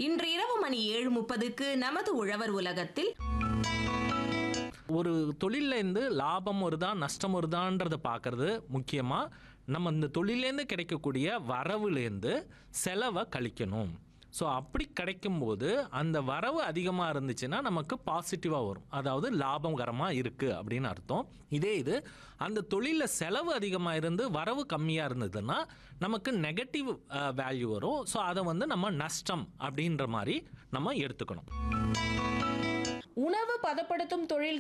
இன்று இரவு மணி ஏழு முப்பதுக்கு நமது உழவர் உலகத்தில் ஒரு தொழிலேருந்து லாபம் வருதா நஷ்டம் வருதான்றதை பார்க்கறது முக்கியமாக நம்ம இந்த தொழிலேருந்து கிடைக்கக்கூடிய வரவுலேருந்து செலவை கழிக்கணும் ஸோ அப்படி கிடைக்கும்போது அந்த வரவு அதிகமாக இருந்துச்சுன்னா நமக்கு பாசிட்டிவாக வரும் அதாவது லாபகரமாக இருக்குது அப்படின்னு அர்த்தம் இதே இது அந்த தொழிலில் செலவு அதிகமாக இருந்து வரவு கம்மியாக இருந்ததுன்னா நமக்கு நெகட்டிவ் வேல்யூ வரும் ஸோ அதை வந்து நம்ம நஷ்டம் அப்படின்ற மாதிரி நம்ம எடுத்துக்கணும் உணவு பதப்படுத்தும் தொழில்